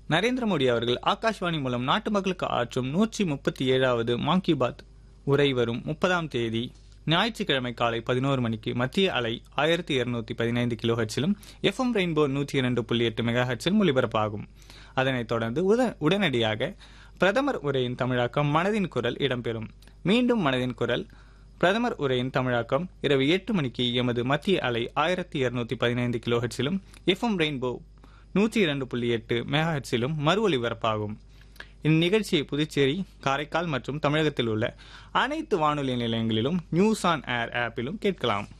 நரேந்திர மோடி அவர்கள் ஆகாஷ்வாணி மூலம் நாட்டு மக்களுக்கு ஆற்றும் நூற்றி முப்பத்தி ஏழாவது மான் கி பாத் உரை வரும் முப்பதாம் தேதி ஞாயிற்றுக்கிழமை காலை பதினோரு மணிக்கு மத்திய அலை ஆயிரத்தி இருநூத்தி பதினைந்து கிலோ ஹெச்சிலும் எஃப்எம் ரெயின்போ நூற்றி இரண்டு புள்ளி எட்டு மெகா ஹெச்சிலும் ஒலிபரப்பாகும் அதனைத் தொடர்ந்து உத- உடனடியாக பிரதமர் உரையின் தமிழாக்கம் மனதின் குரல் இடம்பெறும் மீண்டும் மனதின் குரல் பிரதமர் உரையின் தமிழாக்கம் இரவு எட்டு மணிக்கு எமது மத்திய அலை ஆயிரத்தி இருநூத்தி பதினைந்து கிலோ ஹெச்சிலும் எஃப்எம் ரெயின்போ நூற்றி இரண்டு புள்ளி எட்டு மெகா ஹெச்சிலும் மறு ஒலிபரப்பாகும் இந்நிகழ்ச்சியை புதுச்சேரி காரைக்கால் மற்றும் தமிழகத்தில் உள்ள அனைத்து வானொலி நிலையங்களிலும் நியூஸ் ஆன் ஏர் ஆப்பிலும் கேட்கலாம்